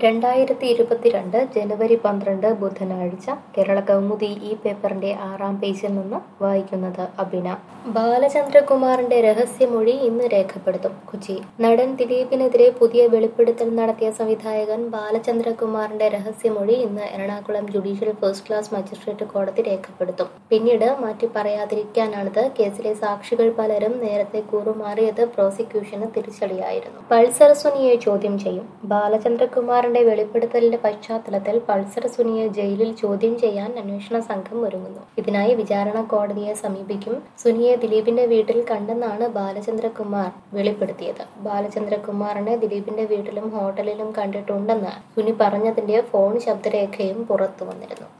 രണ്ടായിരത്തി ഇരുപത്തിരണ്ട് ജനുവരി പന്ത്രണ്ട് ബുധനാഴ്ച കേരള കൗമുദി ഈ പേപ്പറിന്റെ ആറാം പേജിൽ നിന്ന് വായിക്കുന്നത് അബിന ബാലചന്ദ്രകുമാറിന്റെ രഹസ്യമൊഴി ഇന്ന് രേഖപ്പെടുത്തും കൊച്ചി നടൻ ദിലീപിനെതിരെ പുതിയ വെളിപ്പെടുത്തൽ നടത്തിയ സംവിധായകൻ ബാലചന്ദ്രകുമാറിന്റെ രഹസ്യമൊഴി ഇന്ന് Ernakulam judicial first class magistrate കോടതി രേഖപ്പെടുത്തും പിന്നീട് മാറ്റി പറയാതിരിക്കാനാണിത് കേസിലെ സാക്ഷികൾ പലരും നേരത്തെ കൂറുമാറിയത് പ്രോസിക്യൂഷന് തിരിച്ചടിയായിരുന്നു പൾസർ സുനിയെ ചോദ്യം ചെയ്യും ബാലചന്ദ്രകുമാറിന്റെ വെളിപ്പെടുത്തലിന്റെ പശ്ചാത്തലത്തിൽ പൾസർ സുനിയെ ജയിലിൽ ചോദ്യം ചെയ്യാൻ അന്വേഷണ സംഘം ഒരുങ്ങുന്നു ഇതിനായി വിചാരണ കോടതിയെ സമീപിക്കും സുനിയെ ദിലീപിന്റെ വീട്ടിൽ കണ്ടെന്നാണ് ബാലചന്ദ്രകുമാർ വെളിപ്പെടുത്തിയത് ബാലചന്ദ്രകുമാറിനെ ദിലീപിന്റെ വീട്ടിലും ഹോട്ടലിലും കണ്ടിട്ടുണ്ടെന്ന് സുനി പറഞ്ഞതിന്റെ ഫോൺ ശബ്ദരേഖയും പുറത്തു വന്നിരുന്നു